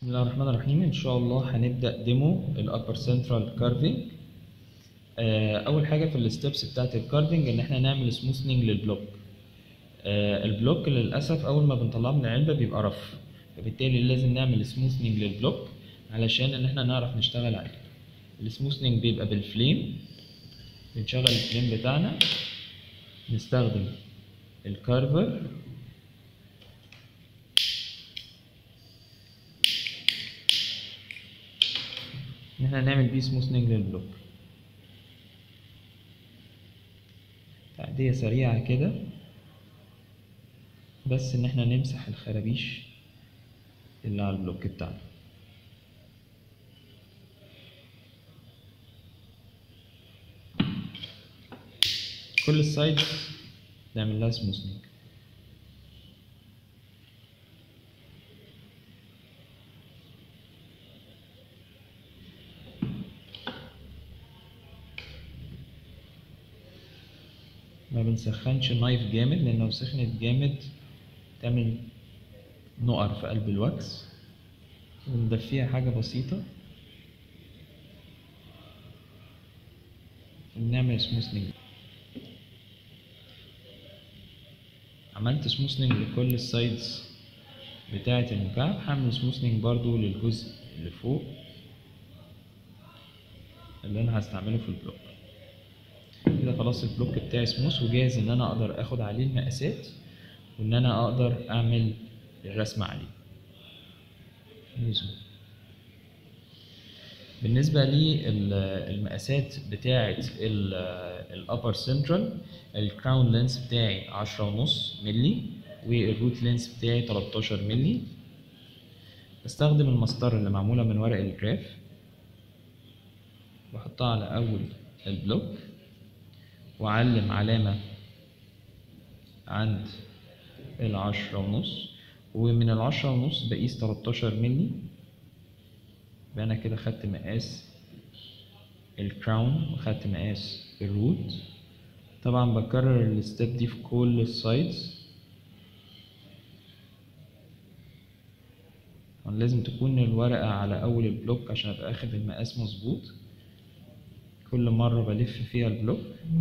بسم الله الرحمن الرحيم ان شاء الله هنبدا ديمو الابر سنترال كارفنج اول حاجه في الستبس بتاعت الكارفنج ان احنا نعمل سموثنينج للبلوك آه، البلوك للاسف اول ما بنطلعه من العلبه بيبقى رف فبالتالي لازم نعمل سموثنينج للبلوك علشان ان احنا نعرف نشتغل عليه السموثنينج بيبقى بالفليم بنشغل الفليم بتاعنا نستخدم الكارفر ان احنا نعمل بيه سموثنينج للبلوك تعدية سريعة كده بس ان احنا نمسح الخرابيش اللي على البلوك بتاعنا كل السايدز نعمل لها سموثنينج ما بنسخنش النايف جامد لان لو سخنت جامد تعمل نقر في قلب الواكس بندفيها حاجة بسيطة بنعمل سموثنينج عملت سموثنينج لكل السايدز بتاعة المكعب هعمل سموثنينج برضو للجزء اللي فوق اللي انا هستعمله في البلوك كده خلاص البلوك بتاعي سموث وجاهز ان انا اقدر اخد عليه المقاسات وان انا اقدر اعمل الرسم عليه نزول. بالنسبة للمقاسات بتاعة الابر سنترال الكراون لينس بتاعي عشرة ونص ملي والروت لينس بتاعي 13 ملي بستخدم المسطرة اللي معمولة من ورق الجراف بحطها على أول البلوك وأعلم علامة عند العشرة ونص ومن العشرة ونص بقيس 13 ملي يبقى أنا كده خدت مقاس الكراون وخدت مقاس الروت طبعا بكرر الستيب دي في كل السايدز لازم تكون الورقة على أول البلوك عشان أبقى أخد المقاس مظبوط كل مرة بلف فيها البلوك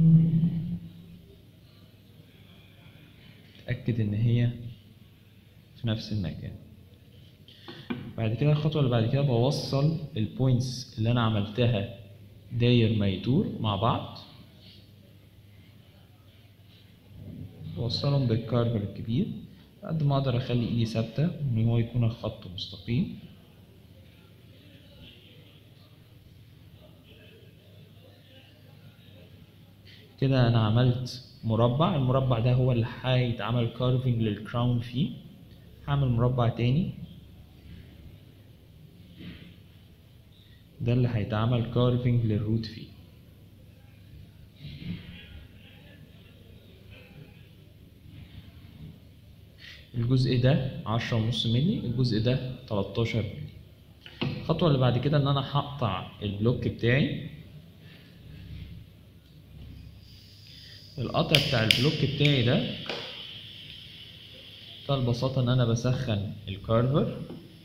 اتأكد إن هي في نفس المكان بعد كده الخطوة اللي بعد كده بوصل البوينتس اللي أنا عملتها داير ما يدور مع بعض بوصلهم بالكارفر الكبير قد ما أقدر أخلي إيدي ثابتة إن هو يكون الخط مستقيم كده انا عملت مربع المربع ده هو اللي هيتعمل كارفنج للكراون فيه هعمل مربع تاني ده اللي هيتعمل كارفنج للروت فيه الجزء ده عشرة ونص ملي الجزء ده تلاتاشر ملي الخطوة اللي بعد كده ان انا هقطع البلوك بتاعي القطع بتاع البلوك بتاعي ده بكل البساطة إن أنا بسخن الكارفر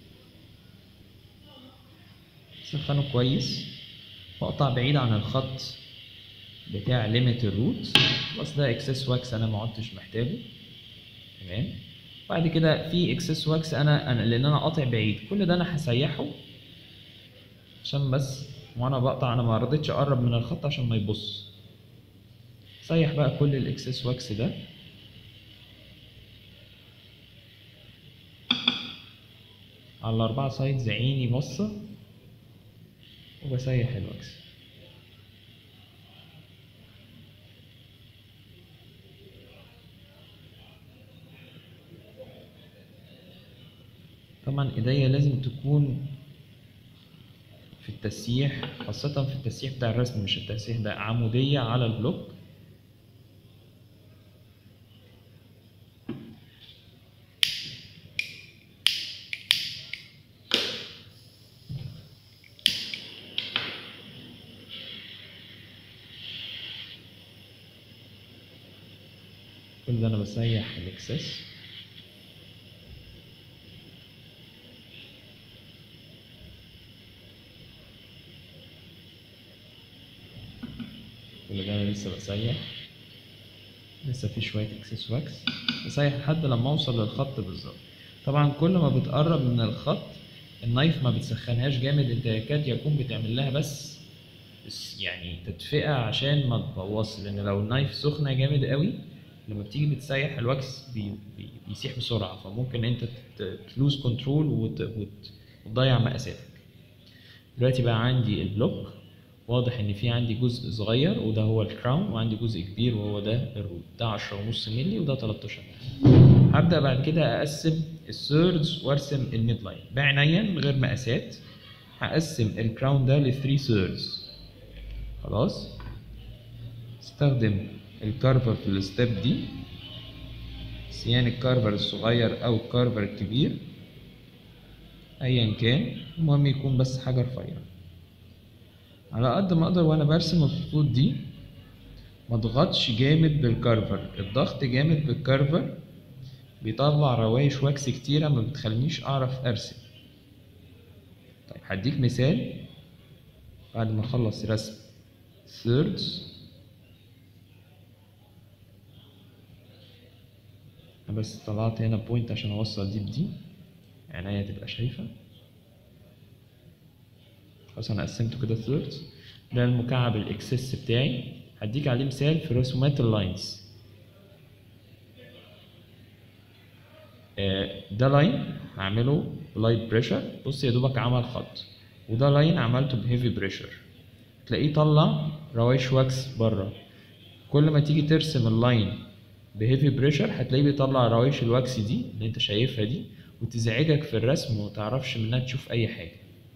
بسخنه كويس وأقطع بعيد عن الخط بتاع ليميت الروت بس ده اكسس واكس أنا ما عدتش محتاجه تمام بعد كده في اكسس واكس أنا, أنا لأن أنا قاطع بعيد كل ده أنا هسيحه عشان بس وأنا بقطع أنا ما رضيتش أقرب من الخط عشان ما يبص سيح بقى كل الاكسس واكس ده على الأربعة سايدز عيني بصة وبسيح الواكس طبعا ايديا لازم تكون في التسييح خاصة في التسييح بتاع الرسم مش التسييح ده عمودية على البلوك كل ده انا بسيح الاكسس لسه بسيح لسه في شويه اكسس واكس بسيح لحد لما اوصل للخط بالظبط طبعا كل ما بتقرب من الخط النايف ما بتسخنهاش جامد انت يكاد يكون بتعمل لها بس بس يعني تدفئه عشان ما تبوظش لان لو النايف سخنه جامد قوي لما بتيجي بتسيح الواكس بي بي بيسيح بسرعه فممكن انت تلوز كنترول وت وت وتضيع مقاساتك دلوقتي بقى عندي البلوك واضح ان في عندي جزء صغير وده هو الكراون وعندي جزء كبير وهو ده الروت ده 10 ونص مللي وده 13 مللي هبدا بعد كده اقسم الثيردز وارسم الميد لاين بعناية من غير مقاسات هقسم الكراون ده ل 3 ثيردز خلاص استخدم الكارفر في الستيب دي سيان الكارفر الصغير او الكارفر الكبير ايا كان المهم يكون بس حاجه رفيعه على قد ما اقدر وانا برسم الخطوط دي ما اضغطش جامد بالكارفر الضغط جامد بالكارفر بيطلع روايش واكس كتيره ما بتخلينيش اعرف ارسم طيب هديك مثال بعد ما اخلص رسم thirds أنا بس طلعت هنا بوينت عشان اوصل دي بدي عينيا تبقى شايفه خلاص انا قسمته كده ثيردز ده المكعب الاكسس بتاعي هديك عليه مثال في رسومات اللاينز آه، ده لاين هعمله بلايت بريشر بص يا دوبك عمل خط وده لاين عملته بهيفي بريشر تلاقيه طلع روايش واكس بره كل ما تيجي ترسم اللاين بهيفي بريشر هتلاقيه بيطلع روايش الواكس دي اللي انت شايفها دي وتزعجك في الرسم ومتعرفش منها تشوف اي حاجه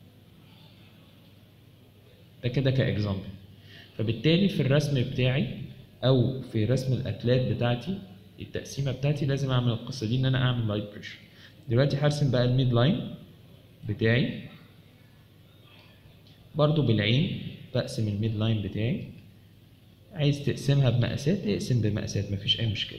ده كده كاكزامبل فبالتالي في الرسم بتاعي او في رسم الاتلات بتاعتي التقسيمه بتاعتي لازم اعمل القصه دي ان انا اعمل لايت بريشر دلوقتي هرسم بقى الميد لاين بتاعي برضو بالعين بقسم الميد لاين بتاعي عايز تقسمها بمقاسات اقسم بمقاسات مفيش اي مشكله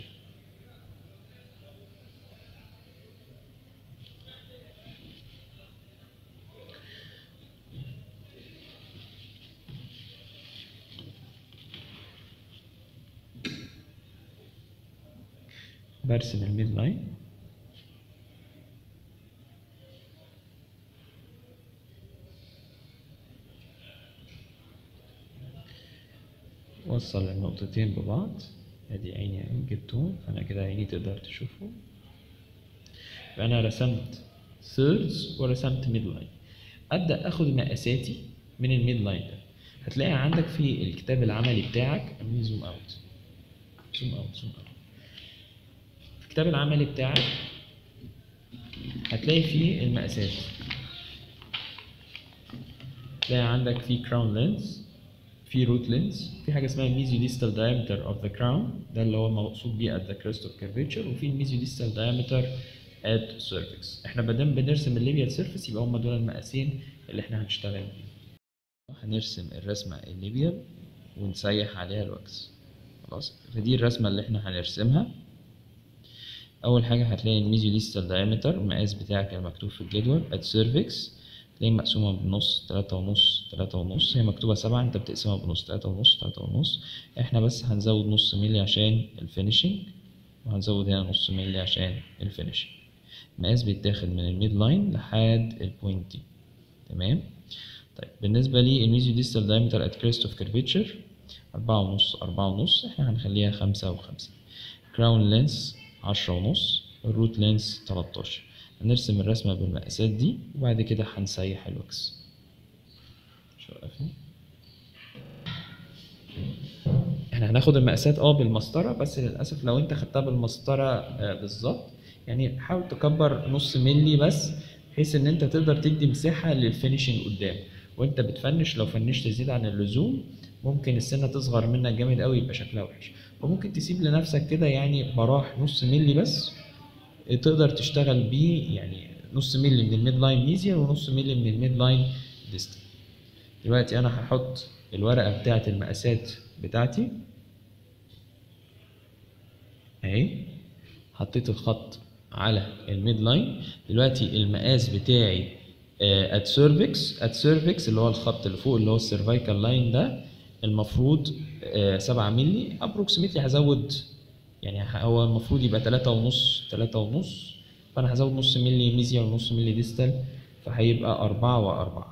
برسم الميد لاين وصل النقطتين ببعض ادي عيني اهي جبتهم فانا كده عيني تقدر تشوفهم يبقى انا رسمت ثيردز ورسمت ميد لاين ابدا اخد مقاساتي من الميد لاين ده هتلاقي عندك في الكتاب العملي بتاعك اعمل زوم اوت زوم اوت زوم اوت في الكتاب العملي بتاعك هتلاقي فيه المقاسات تلاقي عندك في كراون لينز في روت لينز في حاجه اسمها ميزيو ديستال diameter اوف ذا كراون ده اللي هو المقصود بيه at the crest of curvature وفي الميزيو ديستال diameter at surface احنا مادام بنرسم الليبيال سيرفيس يبقى هم دول المقاسين اللي احنا هنشتغل بيهم هنرسم الرسمه الليبيال ونسيح عليها الواكس خلاص فدي الرسمه اللي احنا هنرسمها اول حاجه هتلاقي الميزيو ديستال diameter المقاس بتاعك المكتوب في الجدول at cervix تلاقي مقسومة بنص تلاتة ونص تلاتة ونص هي مكتوبة سبعة انت بتقسمها بنص تلاتة ونص تلاتة ونص احنا بس هنزود نص ملي عشان الفينيشنج وهنزود هنا نص ملي عشان الفينيشنج المقاس بيتاخد من الميد لاين لحد البوينت دي تمام طيب بالنسبة لي الميزيو ديستال دايمتر ات كريست اوف كيرفيتشر أربعة ونص أربعة ونص احنا هنخليها خمسة وخمسة كراون لينس عشرة ونص الروت لينس تلاتاشر هنرسم الرسمة بالمقاسات دي وبعد كده هنسيح الوكس شو وقفني احنا هناخد المقاسات اه بالمسطرة بس للأسف لو انت خدتها بالمسطرة آه بالظبط يعني حاول تكبر نص ملي بس بحيث ان انت تقدر تدي مساحة للفينيشنج قدام وانت بتفنش لو فنشت زيادة عن اللزوم ممكن السنة تصغر منك جامد قوي يبقى شكلها وحش فممكن تسيب لنفسك كده يعني براح نص ملي بس تقدر تشتغل بيه يعني نص ملي من الميد لاين ميزيال ونص ملي من الميد لاين ديستال دلوقتي انا هحط الورقه بتاعه المقاسات بتاعتي اهي حطيت الخط على الميد لاين دلوقتي المقاس بتاعي ات سيرفكس ات سيرفكس اللي هو الخط اللي فوق اللي هو السيرفايكال لاين ده المفروض آه، 7 مللي ابروكسيمتلي هزود يعني ه- هو المفروض يبقى 3 ونص 3 ونص فانا هزود نص مللي ميزيا ونص مللي ديستال فهيبقى 4 و4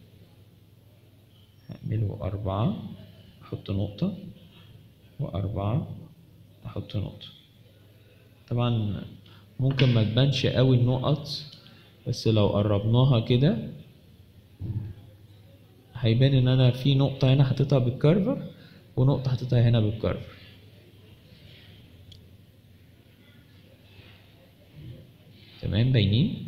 هعمله أربعة أحط نقطة وأربعة أحط نقطة طبعا ممكن ما تبانش قوي النقط بس لو قربناها كده هيبان ان انا في نقطة هنا حاططها بالكارفر ونقطة حاططها هنا بالكارفر تمام باينين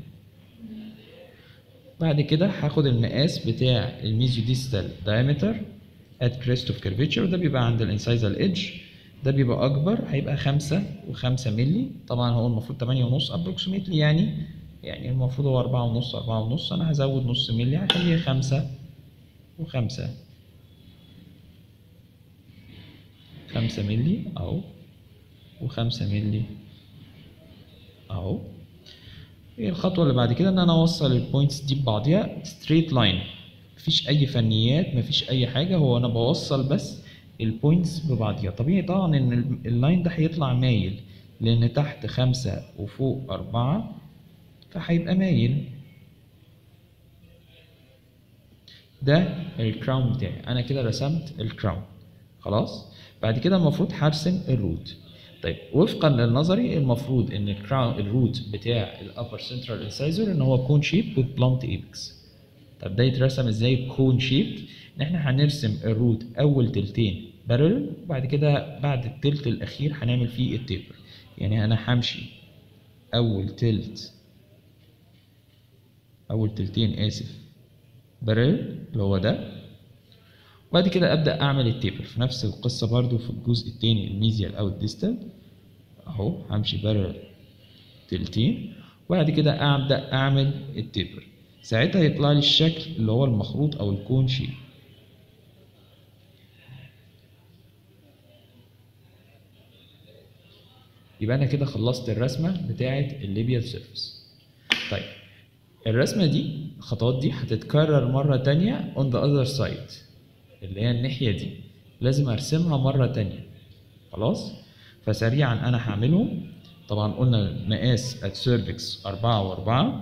بعد كده هاخد المقاس بتاع الميزيو ديستال diameter at crest of curvature ده بيبقى عند الانسايزال ايدج ده بيبقى اكبر هيبقى خمسة وخمسة ملي طبعا هو المفروض تمانية ونص approximately يعني يعني المفروض هو أربعة ونص أربعة ونص أنا هزود نص ملي هخليه خمسة وخمسة خمسة ملي أهو وخمسة ملي أهو هي الخطوة اللي بعد كده إن أنا أوصل البوينتس دي ببعضيها ستريت لاين مفيش أي فنيات مفيش أي حاجة هو أنا بوصل بس البوينتس ببعضيها طبيعي طبعا إن ال- اللاين ده هيطلع مايل لأن تحت خمسة وفوق أربعة فهيبقى مايل ده الكراون بتاعي انا كده رسمت الكراون خلاص بعد كده المفروض هرسم الروت طيب وفقا للنظري المفروض ان الكراون الروت بتاع الابر سنترال انسايزر ان هو كون شيب with blunt apex طب ده يترسم ازاي كون شيب ان احنا هنرسم الروت اول تلتين بارل وبعد كده بعد التلت الاخير هنعمل فيه التيبر يعني انا همشي اول تلت اول تلتين اسف بارل اللي هو ده وبعد كده ابدا اعمل التيبر في نفس القصه برضو في الجزء التاني الميزيال او الديستال اهو همشي بارل تلتين وبعد كده ابدا اعمل التيبر ساعتها يطلع لي الشكل اللي هو المخروط او الكون شيب يبقى انا كده خلصت الرسمه بتاعه الليبيال سيرفيس طيب الرسمه دي الخطوات دي هتتكرر مره تانية on the other side اللي هي الناحيه دي لازم ارسمها مره تانية خلاص فسريعا انا هعملهم طبعا قلنا المقاس at cervix 4 و4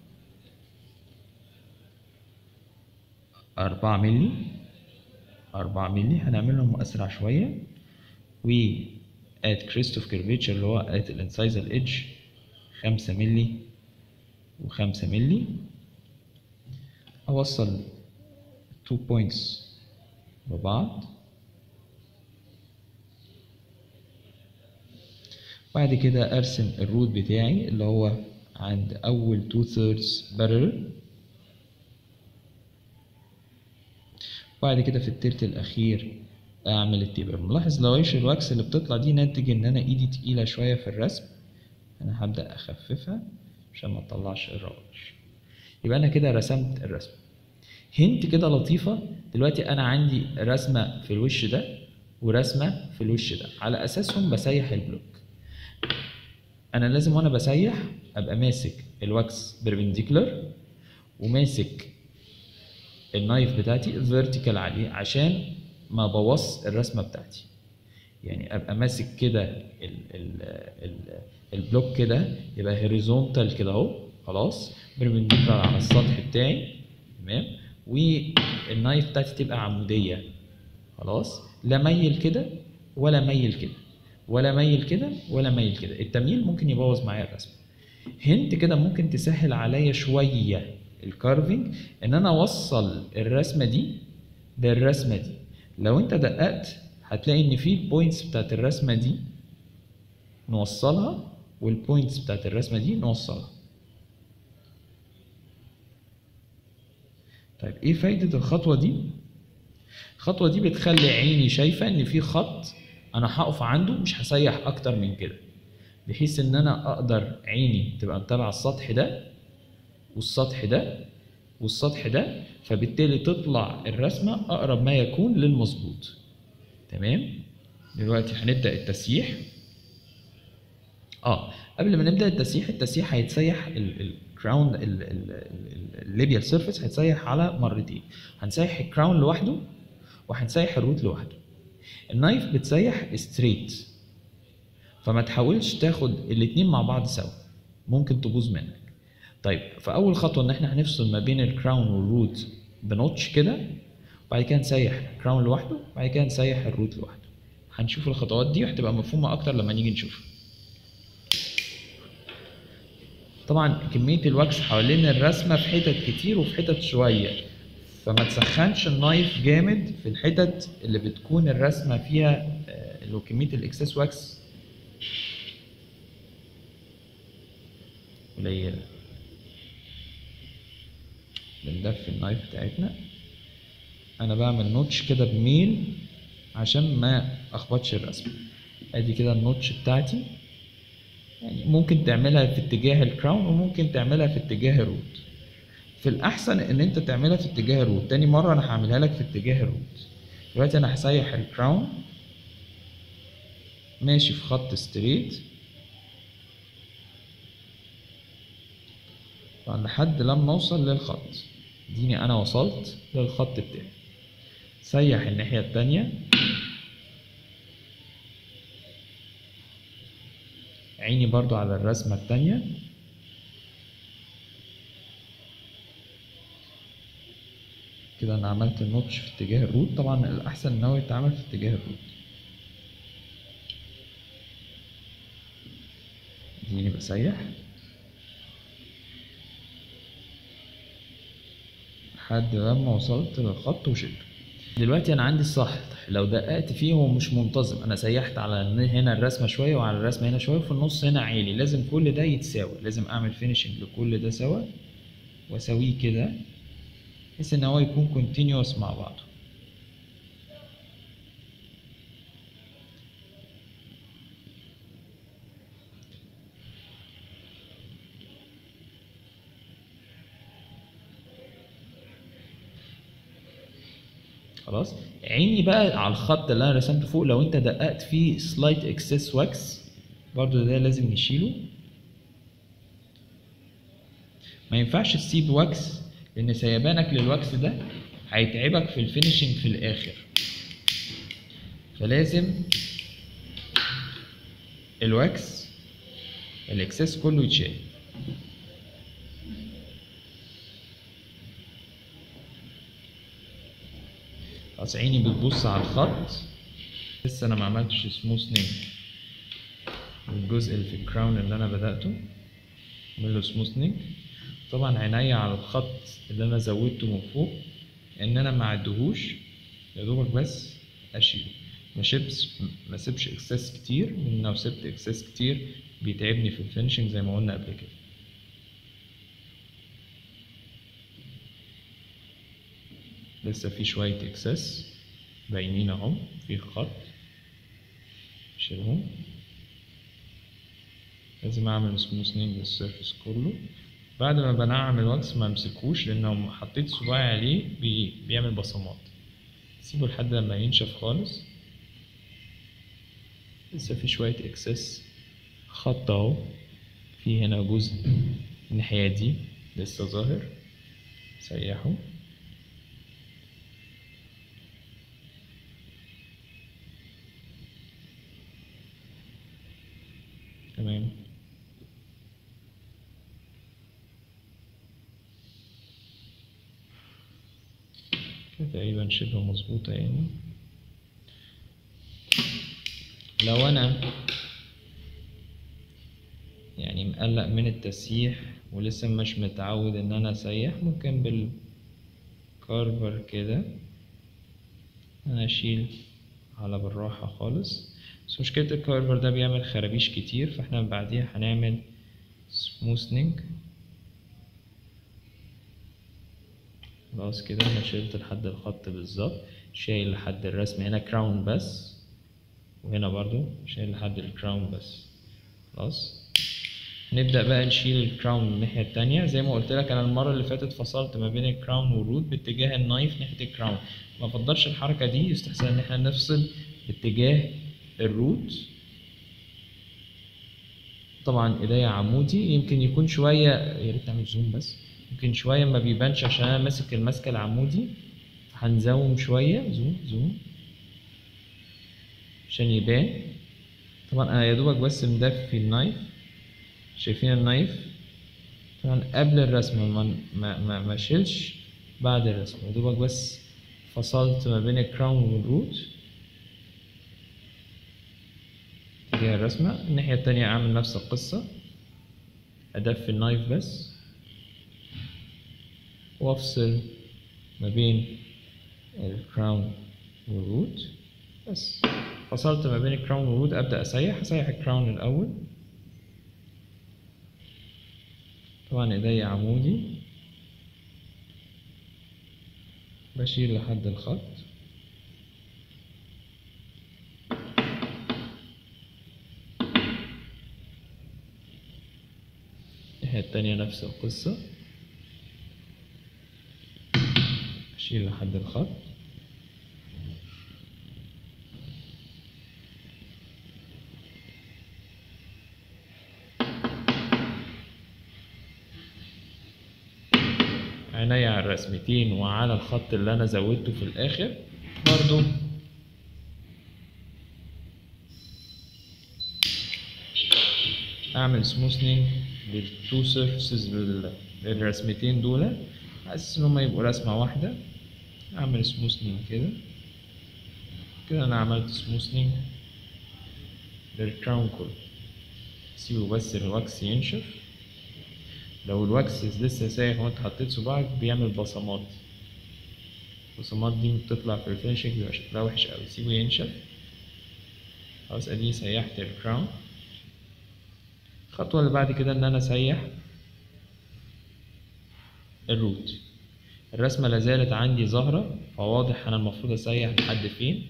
4 مللي 4 مللي هنعملهم اسرع شويه و at crest of curvature اللي هو at الانسايزال edge 5 مللي و5 مللي اوصل 2 points ببعض بعد كده ارسم الروت بتاعي اللي هو عند اول 2 thirds parallel بعد كده في التلت الاخير اعمل التيبر ملاحظ لوايش الواكس اللي بتطلع دي ناتج ان انا ايدي تقيله شويه في الرسم انا هبدا اخففها عشان ما تطلعش الروائش يبقى انا كده رسمت الرسمه هنت كده لطيفه دلوقتي انا عندي رسمه في الوش ده ورسمه في الوش ده على اساسهم بسيح البلوك انا لازم وانا بسيح ابقى ماسك الواكس بربنديكولار وماسك النايف بتاعتي فيرتيكال عليه عشان ما بوظ الرسمه بتاعتي يعني ابقى ماسك كده ال ال ال البلوك كده يبقى هوريزونتال كده اهو خلاص بربنديكولار على السطح بتاعي تمام والنايف بتاعتي تبقى عموديه خلاص لا ميل كده ولا ميل كده ولا ميل كده ولا ميل كده التمييل ممكن يبوظ معايا الرسمه هنت كده ممكن تسهل عليا شويه الكارفنج ان انا اوصل الرسمه دي بالرسمه دي لو انت دققت هتلاقي ان في البوينتس بتاعت الرسمه دي نوصلها والبوينتس بتاعت الرسمه دي نوصلها طيب ايه فايده الخطوه دي الخطوه دي بتخلي عيني شايفه ان في خط انا هقف عنده مش هسيح اكتر من كده بحيث ان انا اقدر عيني تبقى متابعه السطح ده والسطح ده والسطح ده فبالتالي تطلع الرسمه اقرب ما يكون للمظبوط تمام دلوقتي هنبدا التسييح اه قبل ما نبدا التسييح التسييح هيتسيح الكراون الليبيال سيرفيس هيتسيح على مرتين هنسيح الكراون لوحده وهنسيح الروت لوحده النايف بتسيح ستريت فما تحاولش تاخد الاتنين مع بعض سوا ممكن تبوظ منك طيب فاول خطوه ان احنا هنفصل ما بين الكراون والروت بنوتش كده وبعد كده نسيح الكراون لوحده وبعد كده نسيح الروت لوحده هنشوف الخطوات دي وهتبقى مفهومه اكتر لما نيجي نشوفها طبعا كميه الواكس حوالين الرسمه في حتت كتير وفي حتت شويه فما تسخنش النايف جامد في الحتت اللي بتكون الرسمه فيها آه، اللي هو كميه الاكسس واكس قليله بندفي النايف بتاعتنا انا بعمل نوتش كده بميل عشان ما اخبطش الرسمه ادي كده النوتش بتاعتي يعني ممكن تعملها في اتجاه الكراون وممكن تعملها في اتجاه الروت في الاحسن ان انت تعملها في اتجاه الروت تاني مره انا هعملها لك في اتجاه الروت دلوقتي انا هسيح الكراون ماشي في خط ستريت طبعا لحد لما اوصل للخط اديني انا وصلت للخط بتاعي سيح الناحيه التانيه عيني برضو على الرسمة التانية كده انا عملت النوتش في اتجاه الروت طبعا الاحسن ان هو يتعمل في اتجاه الروت اديني بسيح لحد لما وصلت للخط وشلته دلوقتي انا عندي السطح لو دققت فيه هو مش منتظم انا سيحت على هنا الرسمه شويه وعلى الرسمه هنا شويه وفي النص هنا عالي لازم كل ده يتساوي لازم اعمل فينيشنج لكل ده سوا واسويه كده بحيث ان هو يكون كونتينيوس مع بعضه خلاص عيني بقى على الخط اللي انا رسمته فوق لو انت دققت فيه سلايت اكسس واكس برضو ده لازم نشيله ما ينفعش تسيب واكس لان سيبانك للواكس ده هيتعبك في الفينيشنج في الاخر فلازم الواكس الاكسس كله يتشال خلاص عيني بتبص على الخط لسه انا ما عملتش سموثنينج الجزء اللي في الكراون اللي انا بدأته اعمل له سموثنينج طبعا عينيا على الخط اللي انا زودته من فوق ان انا ما اعدهوش يا دوبك بس اشيله ما سيبش ما سيبش اكسس كتير لان لو سبت اكسس كتير بيتعبني في الفينشنج زي ما قلنا قبل كده لسه في شوية اكسس باينين اهم في خط شيلهم لازم اعمل سموثنينج للسيرفيس كله بعد ما بنعم الواكس ما امسكوش لان لو حطيت صباعي عليه بي... بيعمل بصمات سيبه لحد لما ينشف خالص لسه في شوية اكسس خط اهو في هنا جزء الناحية دي لسه ظاهر سيحه تمام كده تقريبا شبه مظبوطة يعني لو أنا يعني مقلق من التسييح ولسه مش متعود إن أنا أسيح ممكن بالكارفر كده أنا أشيل على بالراحة خالص بس مشكلة الكارفر ده بيعمل خرابيش كتير فاحنا بعديها هنعمل سموثنينج خلاص كده انا شلت لحد الخط بالظبط شايل لحد الرسم هنا كراون بس وهنا برضو شايل لحد الكراون بس خلاص نبدأ بقى نشيل الكراون من الناحية التانية زي ما قلت لك أنا المرة اللي فاتت فصلت ما بين الكراون والروت باتجاه النايف ناحية الكراون ما بفضلش الحركة دي يستحسن إن احنا نفصل باتجاه الروت طبعا ايديا عمودي يمكن يكون شوية يا ريت نعمل زوم بس يمكن شوية ما بيبانش عشان أنا ماسك الماسكة العمودي هنزوم شوية زوم زوم عشان يبان طبعا انا يا دوبك بس مدفي النايف شايفين النايف طبعا قبل الرسمة ما ما ما, ما شيلش بعد الرسمة يا دوبك بس فصلت ما بين الكراون والروت دي الرسمة الناحية التانية أعمل نفس القصة أدفي النايف بس وأفصل ما بين الكراون والروت بس فصلت ما بين الكراون والروت أبدأ أسيح أسيح الكراون الأول طبعا إيديا عمودي بشيل لحد الخط الناحية التانية نفس القصة أشيل لحد الخط عينيا على الرسمتين وعلى الخط اللي أنا زودته في الآخر برضو أعمل سموثنينج للتو سيرفيسز للرسمتين دول على أساس إن هما يبقوا رسمة واحدة أعمل سموثنينج كده كده أنا عملت سموثنينج للكراون كله سيبه بس الواكس ينشف لو الواكس لسه سايح وانت حطيت صباعك بيعمل بصمات البصمات دي بتطلع في الفينشنج بيبقى شكلها وحش أوي سيبه ينشف خلاص ادي سيحت الكراون الخطوة اللي بعد كده إن أنا أسيح الروت الرسمة لازالت عندي ظاهرة فواضح أنا المفروض أسيح لحد فين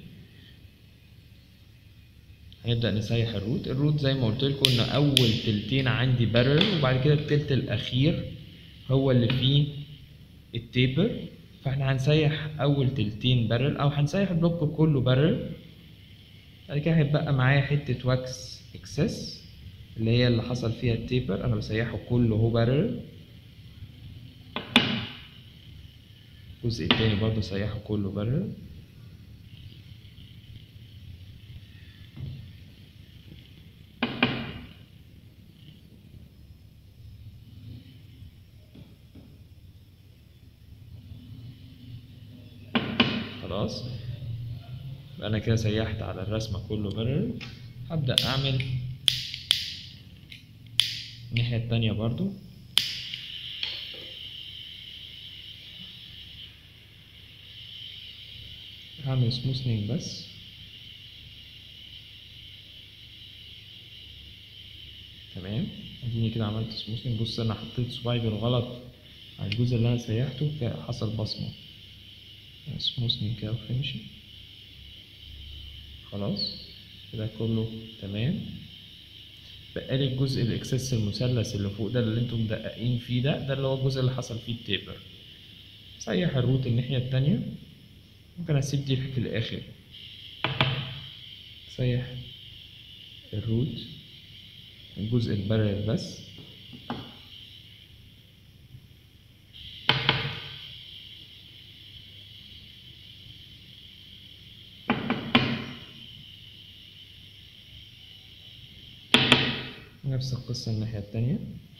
هنبدأ نسيح الروت الروت زي ما قلت لكم إن أول تلتين عندي بارل وبعد كده التلت الأخير هو اللي فيه التيبر فاحنا هنسيح أول تلتين بارل أو هنسيح البلوك كله بارل بعد كده هيبقى معايا حتة واكس اكسس اللي هي اللي حصل فيها التيبر أنا بسيحه كله هو بارل الجزء التاني برضه سيحه كله بارل خلاص يبقى انا كده سيحت على الرسمة كله بارل هبدأ اعمل الناحية التانية برضو هعمل سموثنينج بس تمام اديني كده عملت سموثنينج بص انا حطيت صباعي بالغلط على الجزء اللي انا سيحته كده حصل بصمة سموثنينج كده وفينشنج خلاص كده كله تمام بقالي الجزء الاكسس المثلث اللي فوق ده اللي انتم مدققين فيه ده ده اللي هو الجزء اللي حصل فيه التيبر سيح الروت الناحية التانية ممكن اسيب دي في الاخر سيح الروت الجزء البارل بس نفس القصة الناحية التانية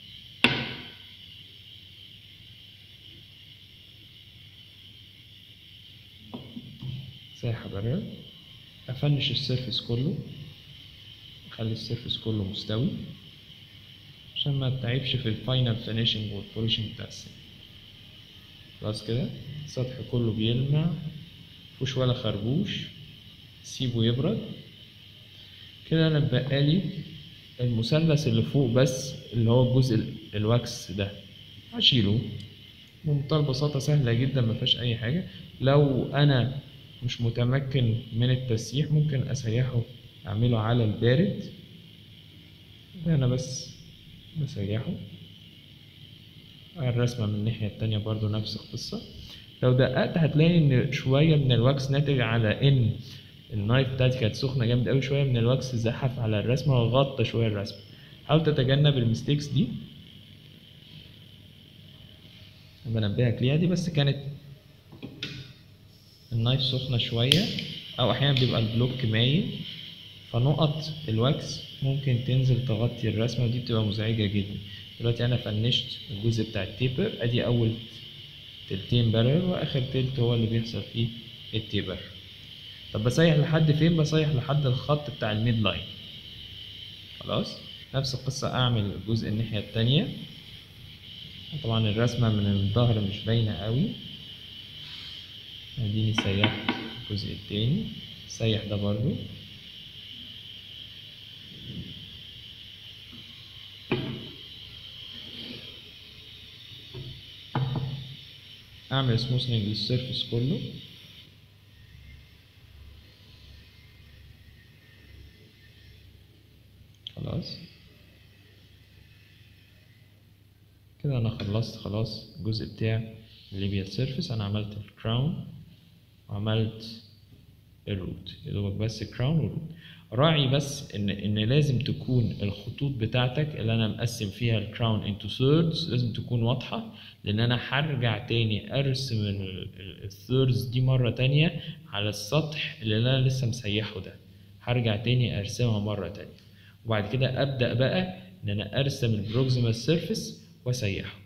سايحة برر أفنش السيرفس كله أخلي السيرفس كله مستوي عشان ما تعبش في الفاينل فينيشنج والبوليشنج بتاع السن خلاص كده السطح كله بيلمع مفيهوش ولا خربوش سيبه يبرد كده أنا بقالي المثلث اللي فوق بس اللي هو الجزء ال- الواكس ده هشيله بمنتهى البساطة سهلة جدا ما فيهاش أي حاجة لو أنا مش متمكن من التسييح ممكن أسيحه أعمله على البارد ده أنا بس بسيحه الرسمة من الناحية التانية برضو نفس القصة لو دققت هتلاقي إن شوية من الواكس ناتج على إن النايف بتاعتي كانت سخنة جامد أوي شوية من الواكس زحف على الرسمة وغطى شوية الرسمة حاول تتجنب الميستيكس دي بنبهك ليها دي بس كانت النايف سخنة شوية أو أحيانا بيبقى البلوك مايل فنقط الواكس ممكن تنزل تغطي الرسمة ودي بتبقى مزعجة جدا دلوقتي أنا فنشت الجزء بتاع التيبر أدي أول تلتين بارل وآخر تلت هو اللي بيحصل فيه التيبر طب بسيح لحد فين بسيح لحد الخط بتاع الميد لاين خلاص نفس القصة أعمل الجزء الناحية التانية طبعا الرسمة من الظهر مش باينة قوي اديني سيحت الجزء التاني سيح ده برضو اعمل سموثنج للسيرفس كله خلاص كده انا خلصت خلاص الجزء بتاع الليبيال سيرفيس انا عملت الكراون وعملت الروت يا دوبك بس كراون وروت راعي بس ان ان لازم تكون الخطوط بتاعتك اللي انا مقسم فيها الكراون انتو ثيردز لازم تكون واضحه لان انا هرجع تاني ارسم الثيردز دي مره تانية على السطح اللي انا لسه مسيحه ده هرجع تاني ارسمها مره تانية وبعد كده ابدا بقى ان انا ارسم البروكسيمال سيرفيس واسيحه